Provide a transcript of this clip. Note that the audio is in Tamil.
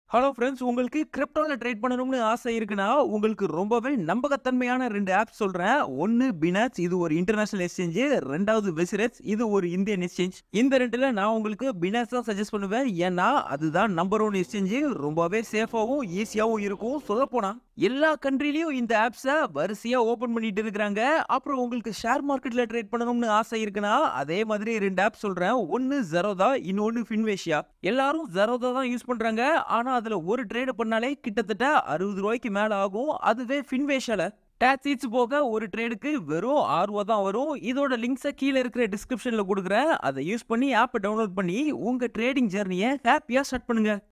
ஹலோ ஃப்ரெண்ட்ஸ் உங்களுக்கு கிரிப்டோல ட்ரேட் பண்ணணும்னு ஆசை இருக்குன்னா உங்களுக்கு ரொம்பவே நம்பகத்தன்மையான ரெண்டு ஆப் சொல்றேன் ஒன்னு பினாஸ் இது ஒரு இன்டர்நேஷனல் எக்ஸ்சேஞ்ச் ரெண்டாவது வெசிரெட்ஸ் இது ஒரு இந்தியன் எக்ஸ்சேஞ்ச் இந்த ரெண்டுல நான் உங்களுக்கு பினாஸ் தான் சஜஸ்ட் பண்ணுவேன் ஏன்னா அதுதான் நம்பர் ஒன் எக்ஸ்சேஞ்ச் ரொம்பவே சேஃபாவும் ஈஸியாவும் இருக்கும் சொல்ல போனா எல்லா கண்ட்ரிலயும் இந்த ஆப்ஸை வரிசையா ஓபன் பண்ணிட்டு இருக்கிறாங்க அப்புறம் உங்களுக்கு ஷேர் மார்க்கெட்ல ட்ரேட் பண்ணணும்னு ஆசை இருக்குன்னா அதே மாதிரி ரெண்டு ஆப் சொல்றேன் ஒன்னு ஜெரோதா இன்னொன்னு ஃபின்வேஷியா எல்லாரும் ஜெரோதா தான் யூஸ் பண்றாங்க ஆனா அதுல ஒரு ட்ரேட் பண்ணாலே கிட்டத்தட்ட அறுபது ரூபாய்க்கு மேல ஆகும் அதுவே ஃபின்வேஷால டேக்ஸிஸ் போக ஒரு ட்ரேடுக்கு வெறும் ஆறு ரூபா தான் வரும் இதோட லிங்க்ஸை கீழே இருக்கிற டிஸ்கிரிப்ஷன்ல கொடுக்குறேன் அதை யூஸ் பண்ணி ஆப்பை டவுன்லோட் பண்ணி உங்க ட்ரேடிங் ஜெர்னியை ஹாப்பியா ஸ்டார்ட் பண்ணுங்க